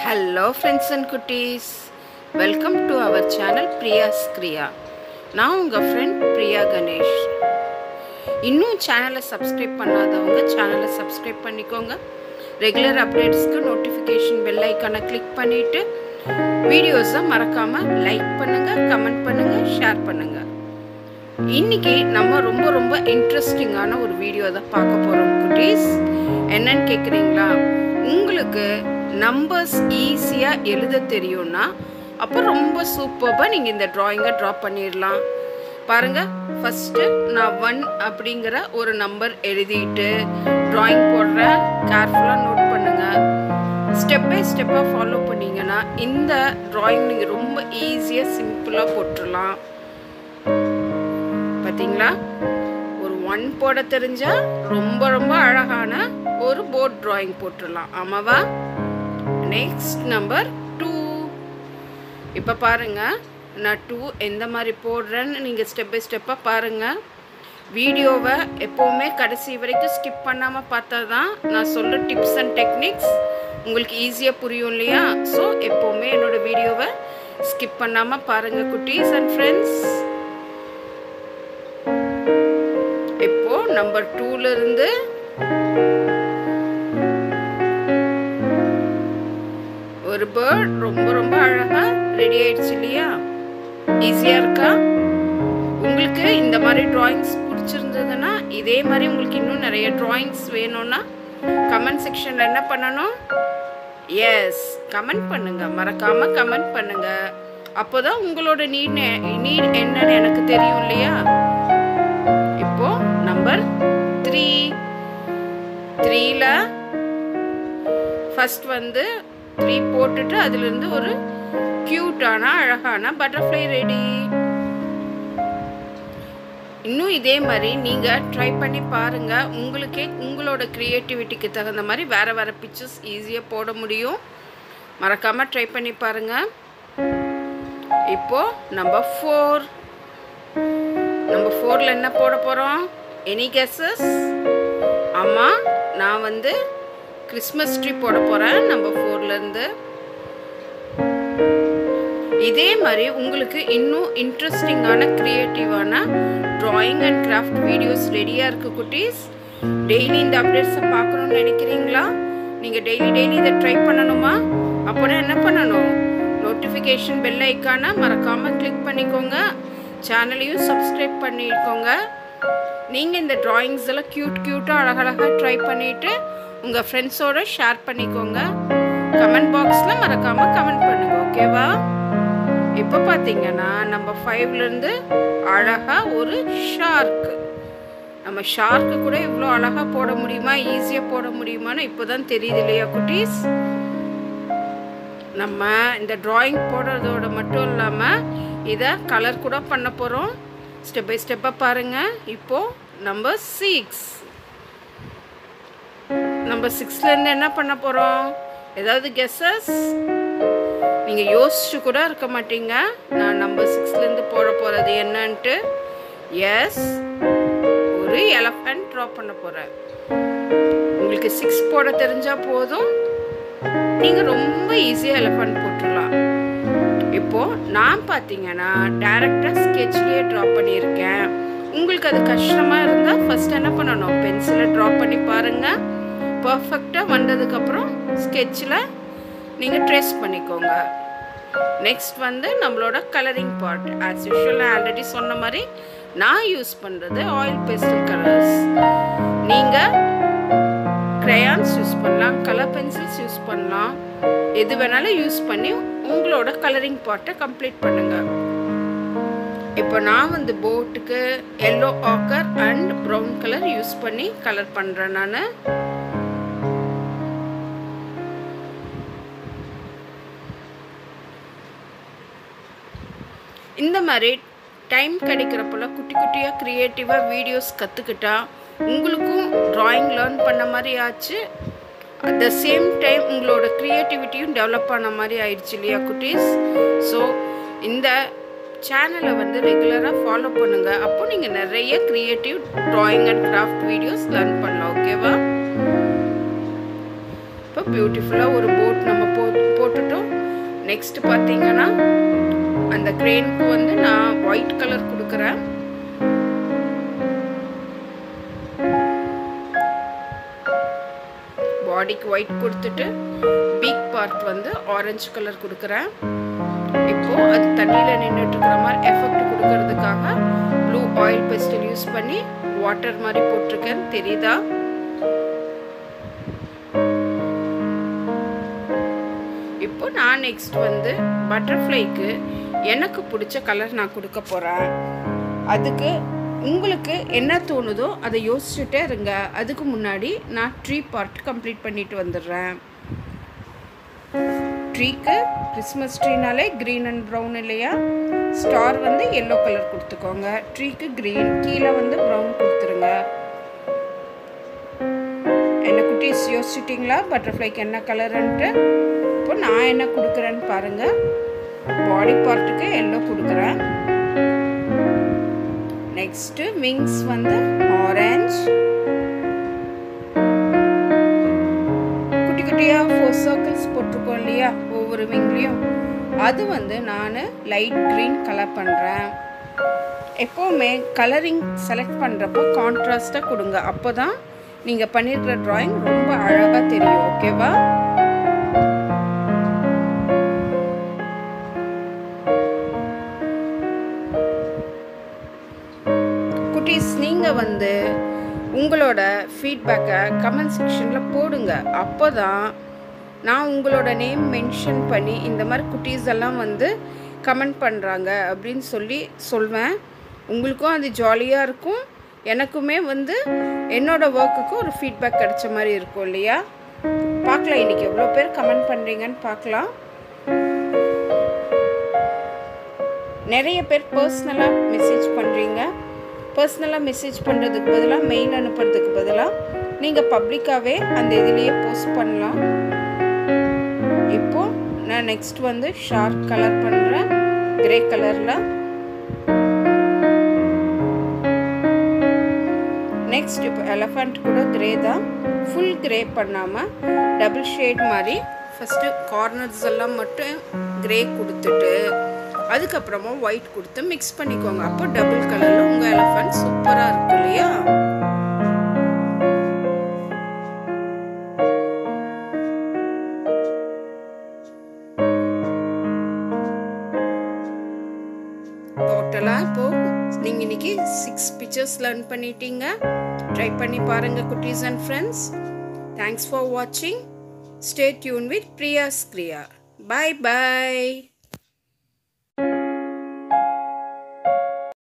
hello friends and குட்டீஸ் welcome to our channel Priya's Kriya நான் உங்கள் ஃப்ரெண்ட் பிரியா கணேஷ் இன்னும் சேனலை சப்ஸ்கிரைப் பண்ணாதவங்க சேனலை சப்ஸ்கிரைப் பண்ணிக்கோங்க ரெகுலர் அப்டேட்ஸ்க்கு நோட்டிஃபிகேஷன் பெல் ஐக்கானை கிளிக் பண்ணிவிட்டு வீடியோஸை மறக்காமல் லைக் பண்ணுங்கள் கமெண்ட் பண்ணுங்கள் ஷேர் பண்ணுங்கள் இன்னைக்கு நம்ம ரொம்ப ரொம்ப இன்ட்ரெஸ்டிங்கான ஒரு வீடியோ தான் பார்க்க போகிறோம் குட்டீஸ் என்னன்னு கேட்குறீங்களா உங்களுக்கு நம்பர்ஸ் ஈஸியாக எழுத தெரியும்னா அப்போ ரொம்ப சூப்பராக நீங்கள் இந்த ட்ராயிங்கை ட்ரா பண்ணிடலாம் பாருங்கள் ஃபஸ்ட்டு நான் ஒன் அப்படிங்கிற ஒரு நம்பர் எழுதிட்டு ட்ராயிங் போடுற கேர்ஃபுல்லாக நோட் பண்ணுங்கள் ஸ்டெப் பை ஸ்டெப்பாக ஃபாலோ பண்ணிங்கன்னா இந்த ட்ராயிங் நீங்கள் ரொம்ப ஈஸியாக சிம்பிளாக போட்டுடலாம் பார்த்தீங்களா ஒரு ஒன் போட தெரிஞ்சா ரொம்ப ரொம்ப அழகான ஒரு போர்ட் டிராயிங் போட்டுடலாம் ஆமாவா நெக்ஸ்ட் நம்பர் டூ இப்போ பாருங்க நான் டூ எந்த மாதிரி போடுறேன்னு நீங்கள் ஸ்டெப் பை ஸ்டெப்பாக பாருங்கள் வீடியோவை எப்போவுமே கடைசி வரைக்கும் ஸ்கிப் பண்ணாமல் பார்த்தா தான் நான் சொல்ல டிப்ஸ் அண்ட் டெக்னிக்ஸ் உங்களுக்கு ஈஸியாக புரியும் இல்லையா ஸோ எப்போவுமே என்னோடய வீடியோவை ஸ்கிப் பண்ணாமல் பாருங்கள் குட்டீஸ் அண்ட் ஃப்ரெண்ட்ஸ் இப்போ நம்பர் டூல இருந்து ஒரு பேர்ட் ரொம்ப ரொம்ப அழகா ரெடி ஆயிடுச்சு இல்லையா ஈஸியா இருக்கா உங்களுக்கு இந்த மாதிரி டிராயிங்ஸ் பிடிச்சிருந்ததுன்னா இதே மாதிரி உங்களுக்கு இன்னும் நிறைய டிராயிங்ஸ் வேணும்னா கமெண்ட் செக்ஷன்ல என்ன பண்ணணும் எஸ் கமெண்ட் பண்ணுங்க மறக்காம கமெண்ட் பண்ணுங்க அப்போதான் உங்களோட நீட் நீட் என்னன்னு எனக்கு தெரியும் இல்லையா இப்போ நம்பர் த்ரீ த்ரீல ஃபர்ஸ்ட் வந்து த்ரீ போட்டுட்டு அதுலேருந்து ஒரு க்யூட்டான அழகான பட்டர்ஃப்ளை ரெடி இன்னும் இதே மாதிரி நீங்கள் ட்ரை பண்ணி பாருங்கள் உங்களுக்கே உங்களோட க்ரியேட்டிவிட்டிக்கு தகுந்த மாதிரி வேறு வேறு பிக்சர்ஸ் ஈஸியாக போட முடியும் மறக்காமல் ட்ரை பண்ணி பாருங்கள் இப்போது நம்பர் ஃபோர் நம்பர் ஃபோரில் என்ன போட போகிறோம் எனி கெஸஸ் ஆமாம் நான் வந்து கிறிஸ்மஸ் ட்ரீ போட போகிறேன் நம்பர் ஃபோர்லேருந்து இதே மாதிரி உங்களுக்கு இன்னும் இன்ட்ரெஸ்டிங்கான க்ரியேட்டிவான ட்ராயிங் அண்ட் கிராஃப்ட் வீடியோஸ் ரெடியாக இருக்குது குட்டீஸ் டெய்லி இந்த அப்டேட்ஸை பார்க்கணுன்னு நினைக்கிறீங்களா நீங்கள் டெய்லி டெய்லி இதை ட்ரை பண்ணணுமா அப்போனா என்ன பண்ணணும் நோட்டிஃபிகேஷன் பெல் ஐக்கானை மறக்காமல் கிளிக் பண்ணிக்கோங்க சேனலையும் சப்ஸ்கிரைப் பண்ணிக்கோங்க நீங்கள் இந்த ட்ராயிங்ஸ் எல்லாம் க்யூட் க்யூட்டாக அழகழகாக ட்ரை பண்ணிவிட்டு உங்கள் ஃப்ரெண்ட்ஸோட ஷேர் பண்ணிக்கோங்க கமெண்ட் பாக்ஸில் மறக்காமல் கமெண்ட் பண்ணுங்கள் ஓகேவா இப்போ பார்த்தீங்கன்னா நம்ம ஃபைவ்லேருந்து அழகாக ஒரு ஷார்க்கு நம்ம ஷார்க்கு கூட இவ்வளோ அழகாக போட முடியுமா ஈஸியாக போட முடியுமான்னு இப்போ தான் தெரியுது இல்லையா குட்டீஸ் நம்ம இந்த ட்ராயிங் போடுறதோட மட்டும் இல்லாமல் இதை கலர் கூட பண்ண போகிறோம் ஸ்டெப் பை ஸ்டெப்பாக பாருங்கள் இப்போது நம்பர் சிக்ஸ் நம்பர் சிக்ஸ்லேருந்து என்ன பண்ண போகிறோம் ஏதாவது கெஸ்ஸஸ் நீங்கள் யோசிச்சு கூட இருக்க மாட்டீங்க நான் நம்பர் சிக்ஸ்லேருந்து போட போகிறது என்னன்ட்டு எஸ் ஒரு எலஃபண்ட் ட்ரா பண்ண போகிறேன் உங்களுக்கு சிக்ஸ் போட தெரிஞ்சால் போதும் நீங்கள் ரொம்ப ஈஸியாக எலஃபண்ட் போட்டுடலாம் இப்போது நான் பார்த்தீங்கன்னா டேரெக்டாக ஸ்கெட்ச்லேயே ட்ரா பண்ணியிருக்கேன் உங்களுக்கு அது கஷ்டமாக இருந்தால் ஃபஸ்ட் என்ன பண்ணணும் பென்சிலை ட்ரா பண்ணி பாருங்கள் பர்ஃபெக்டாக வந்ததுக்கப்புறம் ஸ்கெட்சில் நீங்கள் ட்ரேஸ் பண்ணிக்கோங்க நெக்ஸ்ட் வந்து நம்மளோட colouring part as usual already சொன்ன மாதிரி நான் யூஸ் பண்ணுறது ஆயில் பேஸ்டல் கலர்ஸ் நீங்கள் க்ரையான்ஸ் யூஸ் பண்ணலாம் கலர் பென்சில்ஸ் யூஸ் பண்ணலாம் எது வேணாலும் யூஸ் பண்ணி உங்களோட கலரிங் பார்ட்டை கம்ப்ளீட் பண்ணுங்கள் இப்போ நான் வந்து போட்டுக்கு yellow ochre and brown colour use பண்ணி கலர் பண்ணுறேன் நான் இந்த மாதிரி டைம் கிடைக்கிறப்பெல்லாம் குட்டி குட்டியாக க்ரியேட்டிவாக வீடியோஸ் கற்றுக்கிட்டா உங்களுக்கும் ட்ராயிங் லேர்ன் பண்ண மாதிரி ஆச்சு அட் த சேம் டைம் உங்களோட க்ரியேட்டிவிட்டியும் டெவலப் ஆன மாதிரி ஆயிடுச்சு இல்லையா குட்டீஸ் ஸோ இந்த சேனலை வந்து ரெகுலராக ஃபாலோ பண்ணுங்கள் அப்போ நீங்கள் நிறைய creative drawing and craft videos learn பண்ணலாம் ஓகேவா இப்போ பியூட்டிஃபுல்லாக ஒரு போட் நம்ம போ போட்டுட்டோம் நெக்ஸ்ட் பார்த்தீங்கன்னா அந்த க்ரெயினுக்கு வந்து நான் ஒயிட் கலர் கொடுக்குறேன் பாடிக்கு ஒயிட் கொடுத்துட்டு பீக் பார்ட் வந்து ஆரஞ்சு கலர் கொடுக்குறேன் இப்போ அது தண்ணியில் நின்றுட்டு இருக்கிற மாதிரி எஃபெக்ட் கொடுக்கறதுக்காக ப்ளூ ஆயில் பெஸ்டில் யூஸ் பண்ணி வாட்டர் மாதிரி போட்டிருக்கேன் தெரியுதா இப்போ நான் நெக்ஸ்ட் வந்து பட்டர்ஃப்ளைக்கு எனக்கு பிடிச்ச கலர் நான் கொடுக்க போகிறேன் அதுக்கு உங்களுக்கு என்ன தோணுதோ அதை யோசிச்சுட்டே இருங்க அதுக்கு முன்னாடி நான் ட்ரீ பார்ட் கம்ப்ளீட் பண்ணிட்டு வந்துடுறேன் ட்ரீக்கு கிறிஸ்மஸ் ட்ரீனாலே க்ரீன் அண்ட் ப்ரௌன் இல்லையா ஸ்டார் வந்து எல்லோ கலர் கொடுத்துக்கோங்க ட்ரீக்கு க்ரீன் கீழே வந்து ப்ரௌன் கொடுத்துருங்க என்ன குட்டீஸ் யோசிச்சிட்டிங்களா பட்டர்ஃப்ளைக்கு என்ன கலருன்ட்டு இப்போ நான் என்ன கொடுக்குறேன்னு பாருங்கள் பாடி பார்ட்டுக்கு எல்லோ கொடுக்குறேன் நெக்ஸ்ட்டு விங்ஸ் வந்து ஆரஞ்ச் குட்டி குட்டியாக ஃபோர் சர்க்கிள்ஸ் போட்டிருக்கோம் இல்லையா ஒவ்வொரு விங்லேயும் அது வந்து நான் லைட் க்ரீன் கலர் பண்ணுறேன் எப்போவுமே கலரிங் செலக்ட் பண்ணுறப்போ கான்ட்ராஸ்ட்டாக கொடுங்க அப்போ தான் நீங்கள் பண்ணியிருக்கிற ட்ராயிங் ரொம்ப அழகாக தெரியும் ஓகேவா குட்டீஸ் நீங்கள் வந்து உங்களோட ஃபீட்பேக்கை கமெண்ட் செக்ஷனில் போடுங்க அப்போ தான் நான் உங்களோட நேம் மென்ஷன் பண்ணி இந்த மாதிரி குட்டீஸ் எல்லாம் வந்து கமெண்ட் பண்ணுறாங்க அப்படின்னு சொல்லி சொல்வேன் உங்களுக்கும் அது ஜாலியாக இருக்கும் எனக்குமே வந்து என்னோடய ஒர்க்குக்கு ஒரு ஃபீட்பேக் கிடைச்ச மாதிரி இருக்கும் இல்லையா பார்க்கலாம் இன்றைக்கி எவ்வளோ பேர் கமெண்ட் பண்ணுறீங்கன்னு பார்க்கலாம் நிறைய பேர் பர்சனலாக மெசேஜ் பண்ணுறீங்க பர்சனலாக மெசேஜ் பண்ணுறதுக்கு பதிலாக மெயில் அனுப்புறதுக்கு பதிலாக நீங்கள் பப்ளிக்காகவே அந்த இதுலேயே போஸ்ட் பண்ணலாம் இப்போது நான் நெக்ஸ்ட் வந்து ஷார்ப் கலர் பண்ணுறேன் கிரே கலரில் நெக்ஸ்ட் இப்போ எலஃபண்ட் கூட கிரே தான் ஃபுல் கிரே பண்ணாமல் டபுள் ஷேட் மாதிரி ஃபஸ்ட்டு கார்னர்ஸ் எல்லாம் மட்டும் கிரே கொடுத்துட்டு அதுக்கப்புறமா ஒயிட் கொடுத்து மிக்ஸ் பண்ணிக்கோங்க அப்போ டபுள் கலரில் உங்கள் எலஃபண்ட் சூப்பராக இருக்கும் இல்லையா டோட்டலாக இப்போது நீங்கள் இன்னைக்கு சிக்ஸ் பிக்சர்ஸ் லேர்ன் பண்ணிட்டீங்க ட்ரை பண்ணி பாருங்கள் குட்டீஸ் அண்ட் ஃப்ரெண்ட்ஸ் தேங்க்ஸ் ஃபார் வாட்சிங் ஸ்டே டியூன் வித் பிரியா ஸ்க்ரியா பாய் பாய்